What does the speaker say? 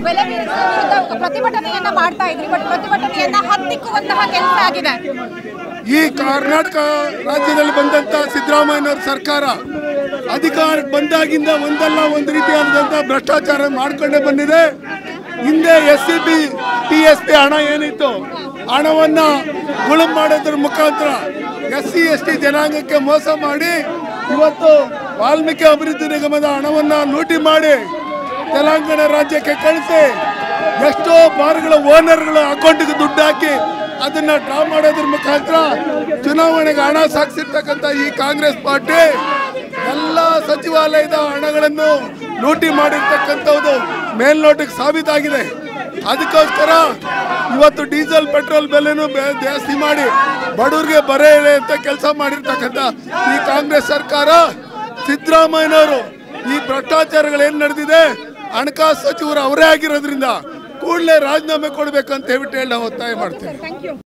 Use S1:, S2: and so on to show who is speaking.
S1: ಬೆಲೆ ಏರಿಕೆ ವಿರುದ್ಧ ಪ್ರತಿಭಟನೆಯನ್ನ ಮಾಡ್ತಾ ಇದ್ರಿ ಬಟ್ ಪ್ರತಿಭಟನೆಯನ್ನ ಹತ್ತಿಕ್ಕುವಂತಹ ಕೆಲಸ ಆಗಿದೆ
S2: ಈ ಕರ್ನಾಟಕ ರಾಜ್ಯದಲ್ಲಿ ಬಂದಂತ ಸಿದ್ದರಾಮಯ್ಯನವ್ರ ಸರ್ಕಾರ ಅಧಿಕಾರಕ್ಕೆ ಬಂದಾಗಿಂದ ಒಂದಲ್ಲ ಒಂದು ರೀತಿಯಾದಂಥ ಭ್ರಷ್ಟಾಚಾರ ಮಾಡ್ಕೊಂಡೇ ಬಂದಿದೆ ಹಿಂದೆ S C B T S P ಹಣ ಏನಿತ್ತು ಹಣವನ್ನ ಗುಳುಂ ಮಾಡೋದ್ರ ಮುಖಾಂತರ ಎಸ್ ಸಿ ಎಸ್ ಟಿ ಜನಾಂಗಕ್ಕೆ ಮೋಸ ಮಾಡಿ ಇವತ್ತು ವಾಲ್ಮೀಕಿ ಅಭಿವೃದ್ಧಿ ನಿಗಮದ ಹಣವನ್ನ ಲೂಟಿ ಮಾಡಿ ತೆಲಂಗಾಣ ರಾಜ್ಯಕ್ಕೆ ಕಳಿಸಿ ಎಷ್ಟೋ ಬಾರ್ಗಳ ಓನರ್ಗಳ ಅಕೌಂಟ್ಗೆ ದುಡ್ಡು ಹಾಕಿ ಅದನ್ನ ಡ್ರಾ ಮಾಡೋದ್ರ ಮುಖಾಂತರ ಚುನಾವಣೆಗೆ ಹಣ ಸಾಗಿಸಿರ್ತಕ್ಕಂಥ ಈ ಕಾಂಗ್ರೆಸ್ ಪಾರ್ಟಿ ಎಲ್ಲ ಸಚಿವಾಲಯದ ಹಣಗಳನ್ನು ಲೂಟಿ ಮಾಡಿರ್ತಕ್ಕಂಥದ್ದು ಮೇಲ್ನೋಟಕ್ಕೆ ಸಾಬೀತಾಗಿದೆ ಅದಕ್ಕೋಸ್ಕರ ಇವತ್ತು ಡೀಸೆಲ್ ಪೆಟ್ರೋಲ್ ಬೆಲೆನೂ ಬೆ- ಜಾಸ್ತಿ ಮಾಡಿ ಬಡವರಿಗೆ ಬರೆ ಎಳೆ ಅಂತ ಕೆಲಸ ಮಾಡಿರ್ತಕ್ಕಂಥ ಈ ಕಾಂಗ್ರೆಸ್ ಸರ್ಕಾರ ಸಿದ್ದರಾಮಯ್ಯನವರು ಈ ಭ್ರಷ್ಟಾಚಾರಗಳು ಏನ್ ನಡೆದಿದೆ ಹಣಕಾಸು ಸಚಿವರು ಅವರೇ ಆಗಿರೋದ್ರಿಂದ ಕೂಡಲೇ ರಾಜೀನಾಮೆ ಕೊಡ್ಬೇಕಂತ ಹೇಳ್ಬಿಟ್ಟು ಹೇಳಿ ನಾವು ಒತ್ತಾಯ ಮಾಡ್ತೀವಿ
S1: ಥ್ಯಾಂಕ್ ಯು